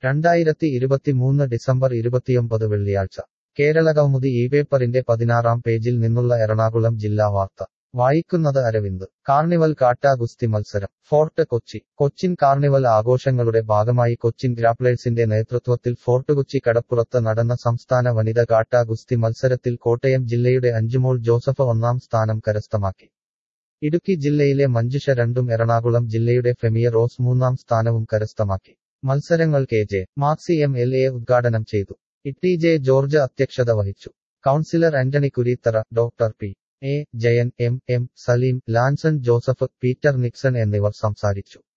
രണ്ടായിരത്തി ഇരുപത്തിമൂന്ന് ഡിസംബർ ഇരുപത്തിയൊമ്പത് വെള്ളിയാഴ്ച കേരളകൗമുദി ഈ പേപ്പറിന്റെ പതിനാറാം പേജിൽ നിന്നുള്ള എറണാകുളം ജില്ലാ വാർത്ത വായിക്കുന്നത് അരവിന്ദ് കാർണിവൽ കാട്ടാ ഗുസ്തി മത്സരം ഫോർട്ട് കൊച്ചി കൊച്ചിൻ കാർണിവൽ ആഘോഷങ്ങളുടെ ഭാഗമായി കൊച്ചിൻ ഗ്രാപ്ലേഴ്സിന്റെ നേതൃത്വത്തിൽ ഫോർട്ട് കൊച്ചി കടപ്പുറത്ത് നടന്ന സംസ്ഥാന വനിത കാട്ടാ ഗുസ്തി മത്സരത്തിൽ കോട്ടയം ജില്ലയുടെ അഞ്ചുമോൾ ജോസഫ് ഒന്നാം സ്ഥാനം കരസ്ഥമാക്കി ഇടുക്കി ജില്ലയിലെ മഞ്ജുഷ രണ്ടും എറണാകുളം ജില്ലയുടെ ഫെമിയ റോസ് മൂന്നാം സ്ഥാനവും കരസ്ഥമാക്കി മത്സരങ്ങൾ K J Maxi M L A ഉദ്ഘാടനം ചെയ്തു ഇട്ടി ജെ ജോർജ് അധ്യക്ഷത വഹിച്ചു councillor Antony Kureethara doctor P A Jayan M M Saleem Lanson Joseph Peter Nixon എന്നിവർ സംസാരിച്ചു